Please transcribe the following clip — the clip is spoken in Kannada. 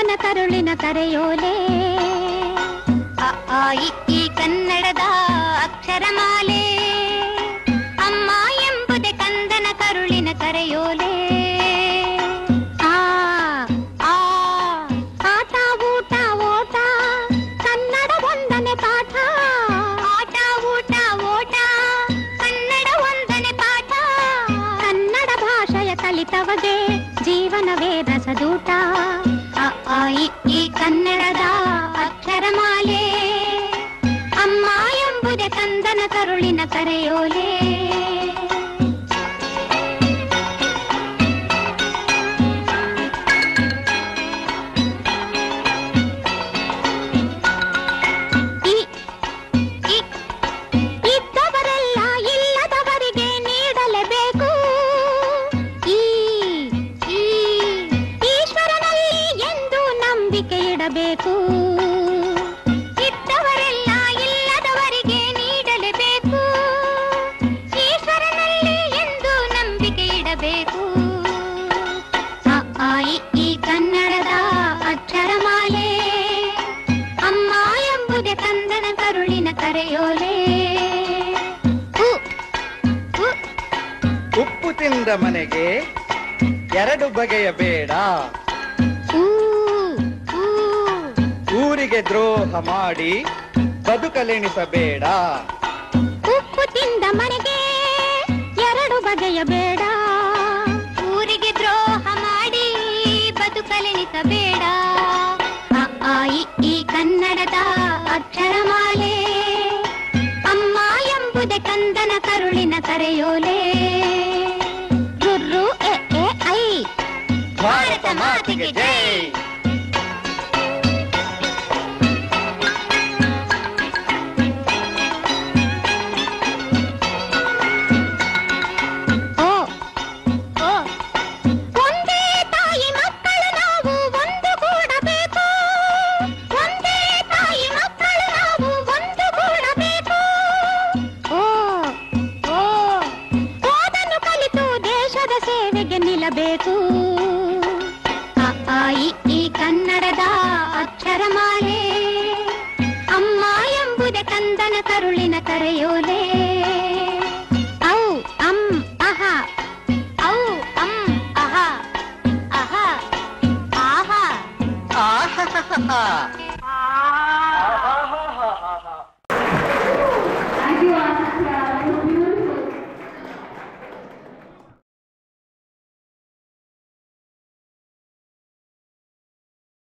ಕಂದನ ಕರುಳಿನ ಕರೆಯೋಲೆ ಅ, ಆ, ಇ, ಈ ಕನ್ನಡದ ಅಕ್ಷರಮಾಲೆ ಅಮ್ಮ ಎಂಬುದೇ ಕಂದನ ಕರುಳಿನ ಕರೆಯೋಲೆ ಆ, ಆ, ಆಟ ಊಟ ಓಟ ಕನ್ನಡ ಒಂದನೆ ಪಾಠ ಆಟ ಊಟ ಓಟ ಕನ್ನಡ ಒಂದನೆ ಪಾಠ ಕನ್ನಡ ಭಾಷೆಯ ಕಲಿತವಗೆ ಜೀವನವೇ ರಸದೂಟ ಅ, ಆ, ಇ, ಈ ಕನ್ನಡದ ಅಕ್ಷರಮಾಲೆ ಅಮ್ಮ ಎಂಬುದೇ ಕಂದನ ಕರುಳಿನ ಕರೆಯೋಲೆ ಇ, ಇ, ಇದ್ದವರೆಲ್ಲ ಇಲ್ಲದವರಿಗೆ ನೀಡಲೇಬೇಕು ಈ ಈ ಈಶ್ವರನಲ್ಲಿ ಎಂದು ನಂಬಿಕೆ ಇಡಬೇಕು ಇದ್ದವರೆಲ್ಲ ಇಲ್ಲದವರಿಗೆ ನೀಡಲೇಬೇಕು ಈಶ್ವರನಲ್ಲಿ ಎಂದು ನಂಬಿಕೆ ಇಡಬೇಕು ಅ, ಆ, ಇ, ಈ ಕನ್ನಡದ ಅಕ್ಷರಮಾಲೆ ಅಮ್ಮ ಎಂಬುದೇ ಕಂದನ ಕರುಳಿನ ಕರೆಯೋಲೆ ಉ, ಉ, ಉಪ್ಪು ತಿಂದ ಮನೆಗೆ ಎರಡು ಬಗೆಯ ಬೇಡ ಊ, ಊ. ಊರಿಗೆ ದ್ರೋಹ ಮಾಡಿ ಬದುಕಲೆಣಿಸಬೇಡ ಉಪ್ಪು ತಿಂದ ಮನೆಗೆ ಎರಡು ಬಗೆಯ ಬೇಡ ಊರಿಗೆ ದ್ರೋಹ ಮಾಡಿ ಬದುಕಲೆನಿಸಬೇಡ ಅ, ಆ, ಇ, ಈ ಕನ್ನಡದ ಅಕ್ಷರಮಾಲೆ ಅಮ್ಮ ಎಂಬುದೇ ಕಂದನ ಕರುಳಿನ ಕರೆಯೋಲೆ ರುರ್ರು ಎ ಎ ಐ ಭಾರತ ಮಾತಿಗೆ ಜೈ ಓ ಓ ಒಂದೇ ತಾಯಿ ಮಕ್ಕಳು ನಾವು ಒಂದು ಕೂಡಬೇಕು ಒಂದೇ ತಾಯಿ ಮಕ್ಕಳು ನಾವು ಒಂದು ಕೂಡಬೇಕು ಓ ಓ ಓದನ್ನು ಕಲಿತು ದೇಶದ ಸೇವೆಗೆ ನಿಲ್ಲಬೇಕು ಅ, ಆ, ಇ, ಈ ಕನ್ನಡದ ಅಕ್ಷರಮಾಲೆ ಅಮ್ಮ ಎಂಬುದೇ ಕಂದನ ಕರುಳಿನ ಕರೆಯೋಲೆ ಔ ಅಂ ಅಹ ಔ ಅಂ ಅಹ ಅಹ ಆಹ ಆಹಾಹಾಹಾ.